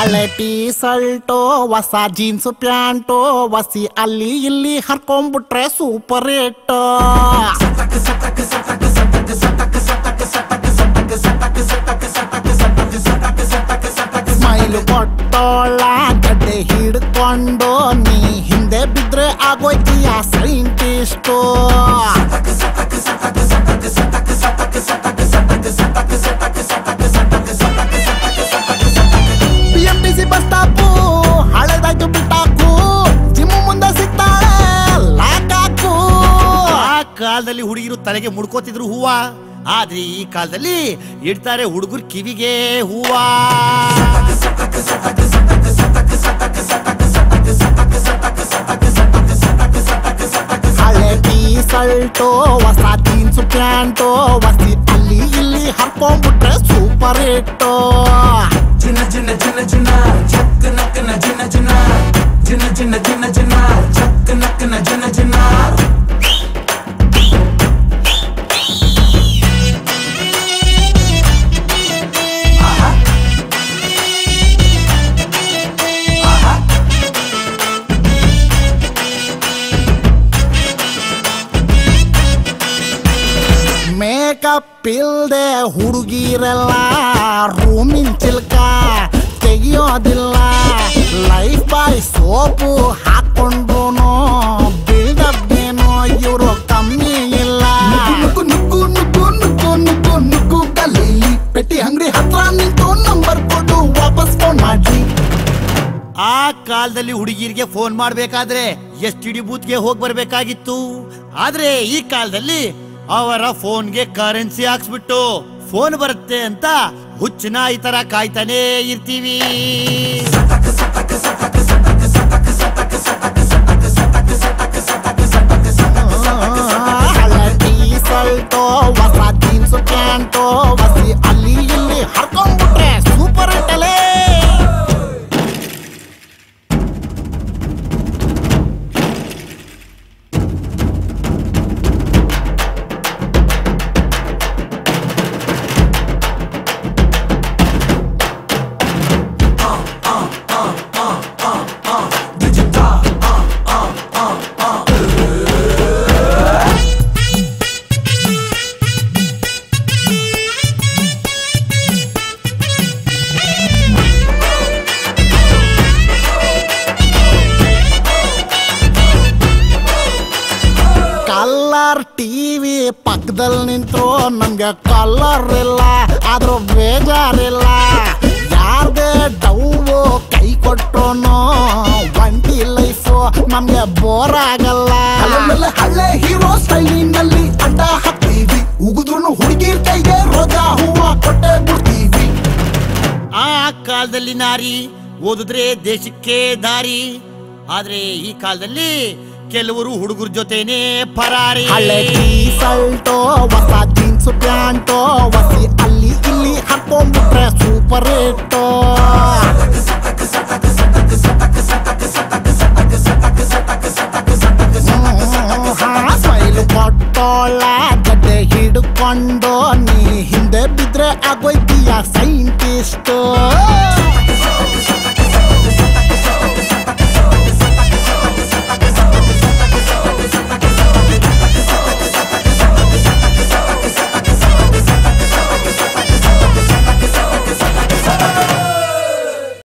ಹಳೆ T shirt ಹೊಸ jeans pant ವಸಿ ಅಲ್ಲಿ ಇಲ್ಲಿ ಹರ್ಕೊಂಡ್ಬಿಟ್ರೆ ಸೂಪರ್ ಏಟ್ ಸ್ಮೈಲ್ ಕೊಟ್ಟೋಳ ಗಡ್ಡೆ ಹಿಡ್ಕೊಂಡು ನೀ ಹಿಂದೆ ಬಿದ್ರೆ ಆಗೋಯ್ತೀಯ scientist B M T C bus stop ಹಳೆದಾಯ್ತು ಬಿಟ್ಟಾಕು ಜಿಮ್ಮು ಮುಂದೆ ಸಿಗ್ತಾಳೆ ಲಾಕಾಕು ಆ ಕಾಲದಲ್ಲಿ ಹುಡುಗಿರು ತಲೆಗೆ ಮುಡ್ಕೋತಿದ್ರು ಹೂವ ಆದ್ರೆ ಈ ಕಾಲದಲ್ಲಿ ಇಡ್ತಾರೆ ಹುಡುಗರು ಕಿವಿಗೆ ಹೂವ ಹಳೆ ಟೀ ಶರ್ಟು ಹೊಸ ಜೀನ್ಸ್ ಪ್ಯಾಂಟು ವಸಿ ಅಲ್ಲಿ ಇಲ್ಲಿ ಹರ್ಕೊಂಡ್ಬಿಟ್ರೆ ಸೂಪರ್ ಏಟು Jina jina jina jina, chak nak na jina jina. Jina jina jina jina, chak nak na jina jina. Makeup ಇಲ್ದೆ ಹುಡುಗಿರೆಲ್ಲ ರೂಮಿನ್ ಚಿಲ್ಕ ತೆಗಿಯೋದಿಲ್ಲ ಲೈಫ್ ಬಾಯ್ ಸೋಪು ಹಾಕೊಂಡ್ರು ಬಿಲ್ಡಪ್ ಏನೋ ಇವರು ಕಮ್ಮಿ ಇಲ್ಲ ನುಗ್ಗು ನುಗ್ಗು ನುಗ್ಗು ನುಗ್ಗು ನುಗ್ಗು ನುಗ್ಗು ಗಲೀಲಿ ಪೆಟ್ಟಿ ಅಂಗಡಿ ಹತ್ರ ನಿಂತು ನಂಬರ್ ಕೊಡು ವಾಪಸ್ ಫೋನ್ ಮಾಡಿ ಆ ಕಾಲದಲ್ಲಿ ಹುಡುಗಿರಿಗೆ ಫೋನ್ ಮಾಡ್ಬೇಕಾದ್ರೆ ಎಸ್ ಟಿ ಡಿ ಬೂತ್ಗೆ ಹೋಗಿ ಬರ್ಬೇಕಾಗಿತ್ತು ಆದ್ರೆ ಈ ಕಾಲದಲ್ಲಿ ಅವರ ಫೋನ್ಗೆ ಕರೆನ್ಸಿ ಹಾಕ್ಸ್ಬಿಟ್ಟು ಫೋನ್ ಬರುತ್ತೆ ಅಂತ ಹುಚ್ಚನ ಈ ತರ ಕಾಯ್ತಾನೆ ಇರ್ತೀವಿ ಹಳೆ ಟೀ ಶರ್ಟು ಹೊಸ ಜೀನ್ಸ್ ಪ್ಯಾಂಟು ವಸಿ ಅಲ್ಲಿ ಇಲ್ಲಿ ಹರ್ಕೊಂಡ್ಬಿಟ್ರೆ ಸೂಪರ್ ಇಟ್ಟಲೇ ಕಲರ್ ಟಿವಿ ಪಕ್ಕದಲ್ಲಿ ನಿಂತ್ರು ನಮ್ಗೆ ಕಲರ್ ಇಲ್ಲ ಆದ್ರೂ ಬೇಜಾರಿಲ್ಲ ಯಾರ್ದೇ ಡೌವು ಕೈ ಕೊಟ್ರು ಒಂಟಿ ಲೈಫು ನಮ್ಗೆ ಬೋರ್ ಆಗಲ್ಲ ಹಳ್ಳೆ ಹೀರೋ ಸ್ಟೈಲಿನಲ್ಲಿ ಅಡ್ಡ ಹಾಕ್ತೀವಿ ಉಗಿದ್ರು ಹುಡುಗಿರ್ ಕೈಗೆ ರೋಜಾ ಹೂವ ಕೊಟ್ಟೆ ಬಿಡ್ತೀವಿ ಆ ಕಾಲದಲ್ಲಿ ನಾರಿ ಓದಿದ್ರೆ ದೇಶಕ್ಕೆ ದಾರಿ ಆದ್ರೆ ಈ ಕಾಲದಲ್ಲಿ ಕೆಲವರು ಹುಡುಗರ ಜೊತೆನೆ ಪರಾರಿ ಹಳೆ ಟೀ ಶರ್ಟು ಹೊಸ ಜೀನ್ಸ್ ಪ್ಯಾಂಟು ವಸಿ ಅಲ್ಲಿ ಇಲ್ಲಿ ಹಾಕೊಂಡ್ಬಿಟ್ರೆ ಸೂಪರ್ ಏಟು ಸ್ಮೈಲು ಕೊಟ್ಟೋಳ ಗಡ್ಡೆ ಹಿಡ್ಕೊಂಡು ನೀ ಹಿಂದೆ ಬಿದ್ರೆ ಆಗೋಯ್ತೀಯ ಸೈಂಟಿಸ್ಟು